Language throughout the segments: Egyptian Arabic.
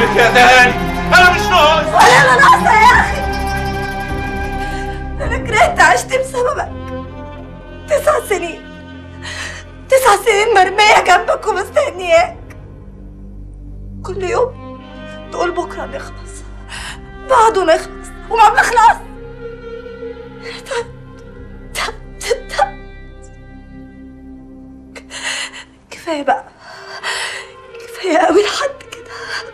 لك يا دهاني انا مش ناقص ولا انا ناقصه يا اخي انا كرهت عشت بسببك تسع سنين تسع سنين مرمية جنبك ومستنياك كل يوم تقول بكرة نخلص بعده نخلص وما بنخلص تعبت تعبت تعبت كفاية بقى كفاية قوي لحد كده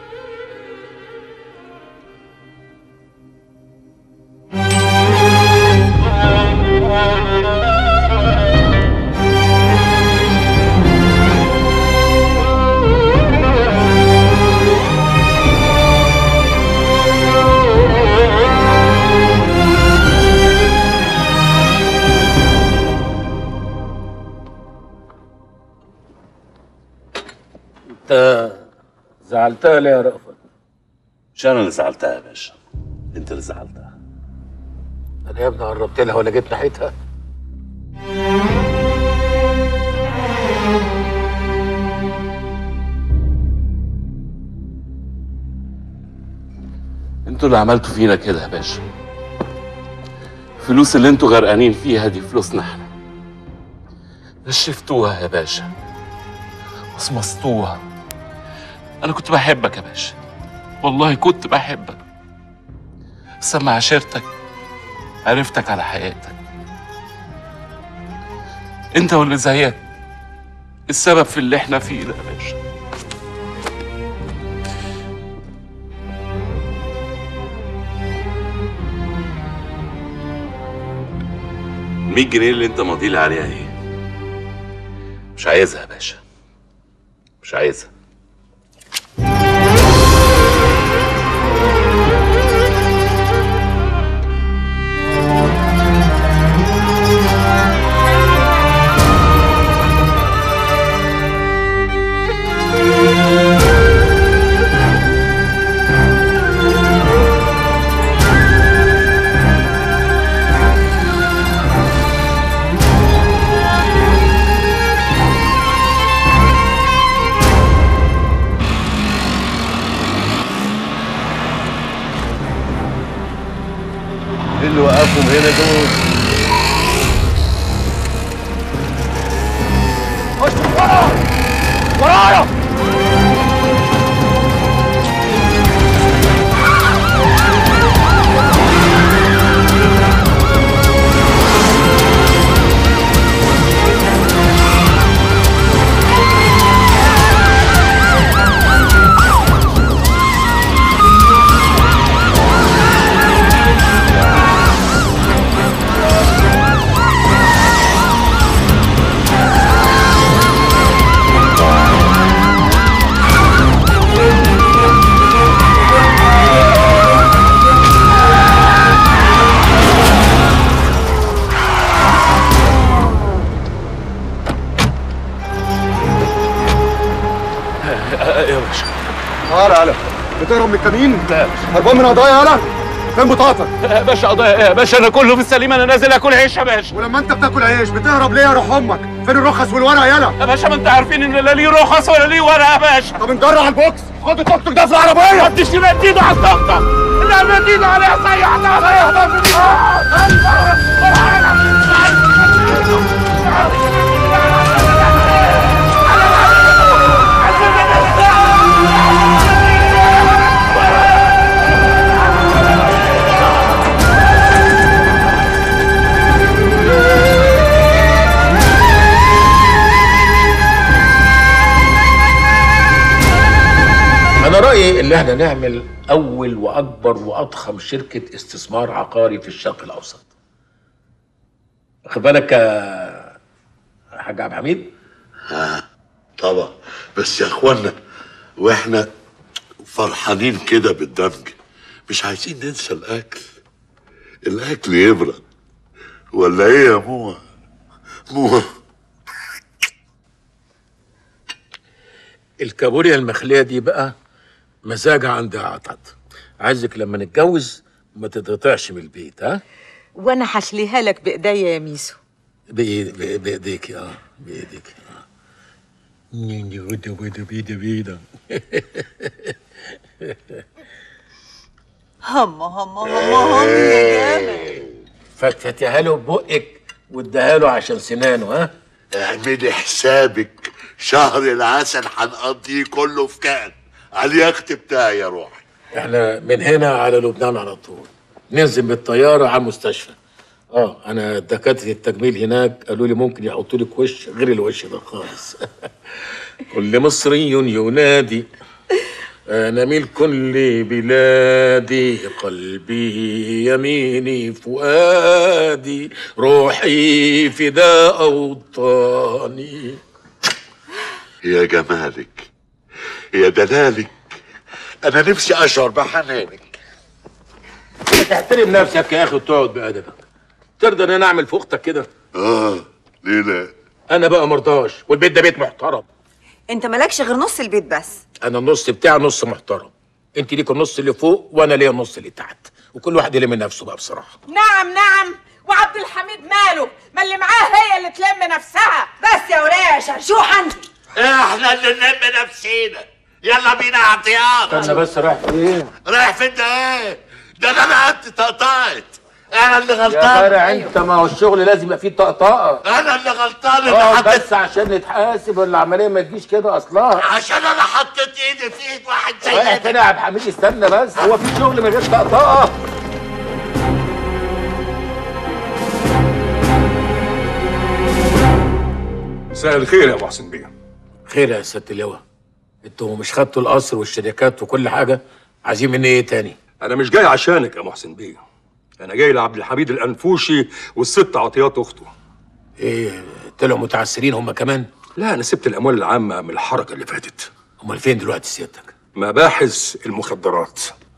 انت زعلتها ليه يا رأفت؟ مش انا اللي زعلتها يا باشا انت اللي زعلتها انا يا ابني قربت لها ولا جيت ناحيتها؟ انتوا اللي عملتوا فينا كده يا باشا الفلوس اللي انتوا غرقانين فيها دي فلوسنا احنا نشفتوها يا باشا وصمصتوها انا كنت بحبك يا باشا والله كنت بحبك بس لما عشرتك عرفتك على حقيقتك انت واللي زيك السبب في اللي احنا فيه ده يا باشا المية جنيه اللي انت ماضي لي عليها ايه مش عايزها يا باشا مش عايزها ايه اللي وقفهم هنا دول؟ ورايا يا باشا تعالى يالا بتهرب من الكمين؟ هربان من قضايا يالا فين بطاقتك؟ يا باشا قضايا ايه يا باشا انا كله في السليم انا نازل اكل عيش يا باشا ولما انت بتاكل عيش بتهرب ليه يا روح امك؟ فين الرخص والورق يالا؟ يا باشا ما انت عارفين ان لا ليه رخص ولا ليه ورق يا باشا طب نجرع البوكس خد التوك توك ده في العربيه محدش يمد ايده على الطقطق اللي مد ايده عليها صيح ده صيح ده انا رايي ان احنا نعمل اول واكبر واضخم شركه استثمار عقاري في الشرق الاوسط واخد بالك يا حاج عبد الحميد طبعا بس يا اخوانا واحنا فرحانين كده بالدمج مش عايزين ننسى الاكل الاكل يبرد ولا ايه يا موه موه الكابوريا المخليه دي بقى مزاج عند عطد عايزك لما نتجوز ما تتقطعش من البيت ها وانا هشليها لك بايديا يا ميسو بإيد- بإيد- بايديك اه بايديك اه نيني ودا ودا بيدا بيدا هم هم هم هم يا جمل فتفتيها له ببقك واديها له عشان سنانه ها اعملي حسابك شهر العسل هنقضيه كله في كأن على اليخت بتاعي يا روحي احنا من هنا على لبنان على طول ننزل بالطياره على المستشفى اه انا دكاتره التجميل هناك قالوا لي ممكن يحطوا لك وش غير الوش ده خالص كل مصري ينادي انا ملك لبلادي قلبي يميني فؤادي روحي فداء اوطاني يا جمالك يا دلالك انا نفسي اشعر بحنانك تحترم نفسك يا اخي وتقعد بادبك ترضى ان انا اعمل في اختك كده اه ليه لا انا بقى مرضاش والبيت ده بيت محترم انت مالكش غير نص البيت بس انا النص بتاعي نص محترم انت ليك النص اللي فوق وانا ليا النص اللي تحت وكل واحد يلم نفسه بقى بصراحه نعم نعم وعبد الحميد ماله ما اللي معاه هي اللي تلم نفسها بس يا وليه يا شرشوح انت احنا اللي نلم نفسينا يلا بينا يا عطيان استنى بس رايح فين رايح فين ده ايه ده انا نقدت تقطعت انا اللي يا غلطان فرع انت ما هو الشغل لازم يبقى فيه طقطقه انا اللي غلطان اللي اه حطيت بس عشان نتحاسب العمليه ما تجيش كده اصلها عشان انا حطيت ايدي في ايد واحد رايح زي فين يا عبد الحميد استنى بس هو في شغل من غير طقطقه مساء الخير يا محسن بيه خير يا سياده اللواء انتوا مش خدتوا القصر والشركات وكل حاجه عايزين مني ايه تاني انا مش جاي عشانك يا محسن بيه انا جاي لعبد الحميد الانفوشي والست عطيات اخته ايه طلعوا متعسرين هم كمان لا انا سبت الاموال العامه من الحركه اللي فاتت امال فين دلوقتي سيادتك مباحث المخدرات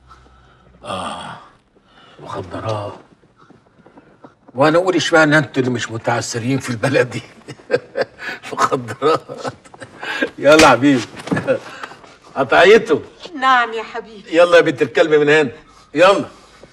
مخدرات وانا اقول اشمعنى انتوا اللي مش متعسرين في البلد دي مخدرات يلا يا حبيبي قطعيته نعم يا حبيبي يلا يا بنت الكلب من هنا يلا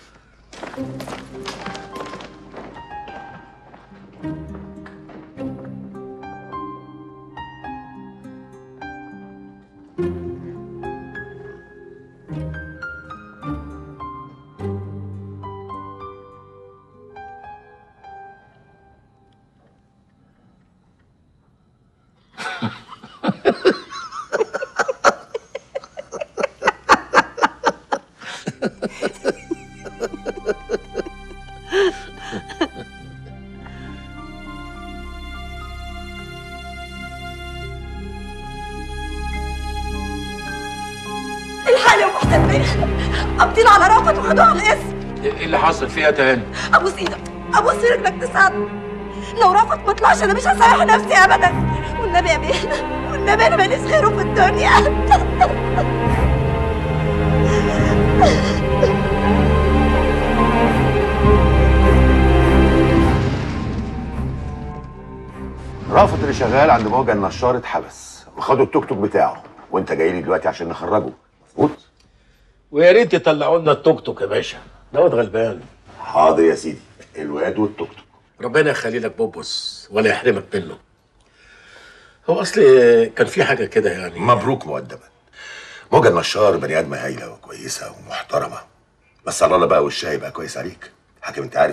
الحال يا محسن بيه قابضين على رأفت وخدوه على الاسم ايه اللي حصل فيها تاني ابوس ايدك ابوس رجلك تساعدني لو رأفت ما طلعش انا مش هسامح نفسي ابدا والنبي يا بيه والنبي انا ماليش غيره في الدنيا رافت اللي شغال عند موجة النشار اتحبس وخدوا التوك توك بتاعه وانت جاي لي دلوقتي عشان نخرجه مظبوط ويا ريت يطلعوا لنا التوك توك يا باشا دوت غلبان حاضر يا سيدي الواد والتوك توك ربنا يخلي لك بوبوس ولا يحرمك منه هو اصل كان في حاجه كده يعني مبروك مقدما موجة النشار بني ادمه هايله وكويسه ومحترمه بس على الله بقى وشها يبقى كويس عليك حاكم انت عارف